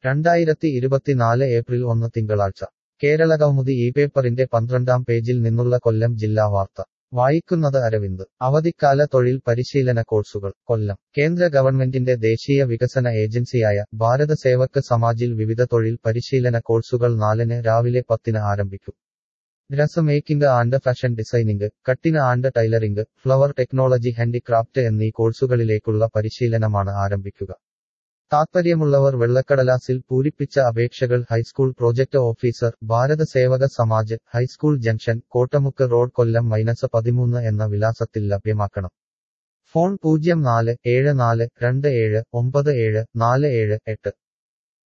രണ്ടായിരത്തി ഇരുപത്തിനാല് ഏപ്രിൽ ഒന്ന് തിങ്കളാഴ്ച കേരളകൗമുദി ഈ പേപ്പറിന്റെ പന്ത്രണ്ടാം പേജിൽ നിന്നുള്ള കൊല്ലം ജില്ലാ വാർത്ത വായിക്കുന്നത് അരവിന്ദ് അവധിക്കാല തൊഴിൽ പരിശീലന കോഴ്സുകൾ കൊല്ലം കേന്ദ്ര ഗവൺമെന്റിന്റെ ദേശീയ വികസന ഏജൻസിയായ ഭാരത സേവക് സമാജിൽ വിവിധ തൊഴിൽ പരിശീലന കോഴ്സുകൾ നാലിന് രാവിലെ പത്തിന് ആരംഭിക്കും dress making and fashion designing cutting and tailoring flower technology handicraft എന്നീ കോഴ്സുകളിലേക്കുള്ള പരിശീലനമാണ് ആരംഭിക്കുക താത്പര്യമുള്ളവർ വെള്ളക്കടലാസിൽ പൂരിപ്പിച്ച അപേക്ഷകൾ high school project officer Bharat Sevak Samaj high school junction Kottamukku road Kollam minus പതിമൂന്ന് എന്ന വിലാസത്തിൽ ലഭ്യമാക്കണം ഫോൺ പൂജ്യം നാല് ഏഴ് നാല് രണ്ട് ഏഴ് ഒമ്പത് ഏഴ് നാല് ഏഴ് എട്ട്